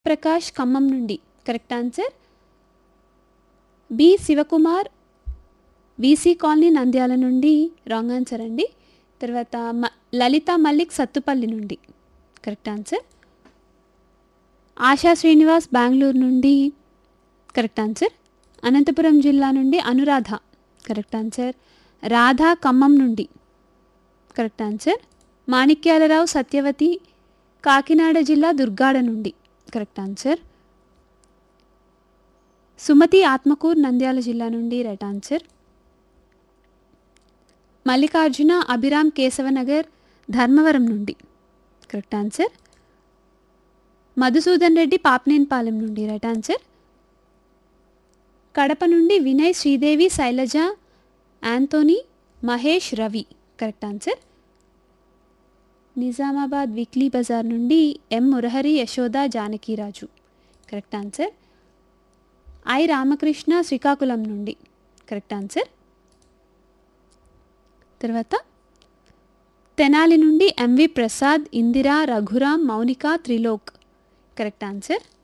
ప్రకాష్ ఖమ్మం నుండి correct answer B Shivakumar VC colony Nandyal నుండి wrong answer అండి తర్వాత మ లలిత మల్లిక్ సత్తుపల్లి నుండి కరెక్ట్ ఆన్సర్ ఆశా శ్రీనివాస్ బెంగళూరు నుండి కరెక్ట్ ఆన్సర్ అనంతపురం జిల్లా నుండి అనురాధ కరెక్ట్ ఆన్సర్ రాధా ఖమ్మం నుండి కరెక్ట్ ఆన్సర్ మాణిక్యాలరావు సత్యవతి కాకినాడ జిల్లా దుర్గాడ నుండి కరెక్ట్ ఆన్సర్ సుమతి ఆత్మకూర్ నంద్యాల జిల్లా నుండి రైట్ ఆన్సర్ మల్లికార్జున అభిరామ్ కేశవనగర్ ధర్మవరం నుండి కరెక్ట్ ఆన్సర్ మధుసూదన్ రెడ్డి పాపనేనిపాలెం నుండి రైట్ ఆన్సర్ కడప నుండి Vinay Sridevi Sailaja Anthony Mahesh Ravi correct answer Nizamabad weekly బజార్ నుండి M Murahari Yashoda Janakiraju correct answer I Ramakrishna Srikakulam నుండి కరెక్ట్ ఆన్సర్ తర్వాత తెనాలి నుండి MV Prasad Indira Raghuram Mounika Trilok correct answer